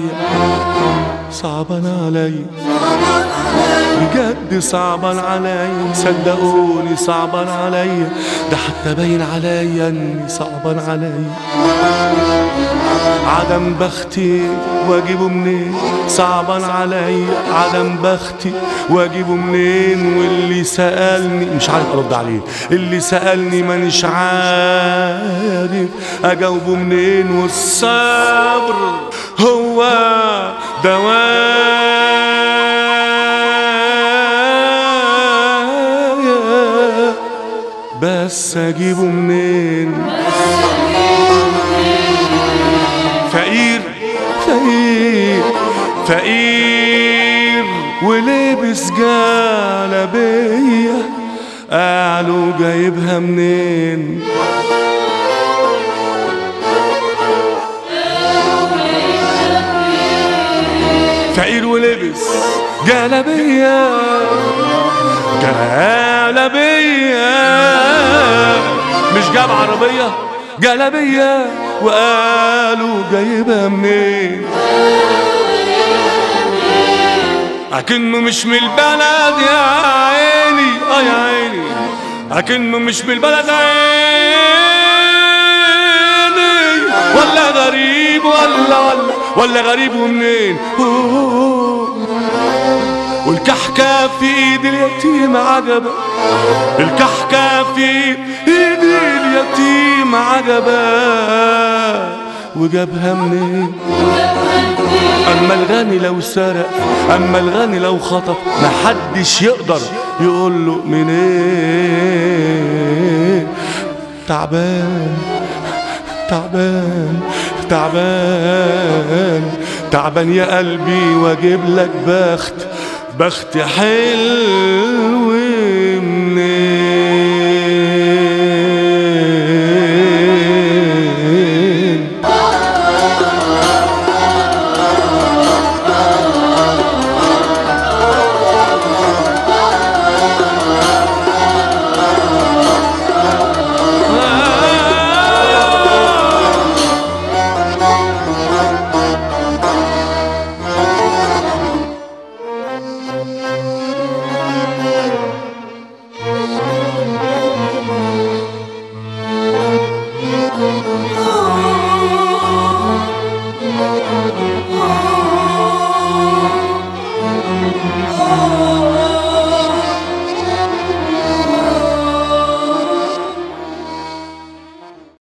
عليا صعبان عليا بجد صعبان عليا صدقوني صعبان عليا ده حتى باين عليا اني صعبان عليا عدم بختي واجيبه منين صعبان عليا عدم بختي واجيبه منين واللي سألني مش عارف ارد عليه اللي سألني مانيش عارف اجاوبه منين والصبر هو دوايا بس اجيبه منين فقير فقير فقير ولبس جلابية قالوا جايبها منين فقير ولبس جلابية جلابية مش جاب عربية جلابية وقالوا جايبها منين أكنه مش من البلد يا عيني اه يا عيني أكنه مش من البلد عيني ولا غريب ولا ولا ولا غريب ومنين والكحكة في ايد اليتيم عجبة الكحكة في ايد اليتيم عجبة وجابها منين اما الغني لو سرق اما الغني لو خطف محدش يقدر يقول له منين تعبان تعبان تعبان تعبان يا قلبي واجيب لك بخت بخت حلو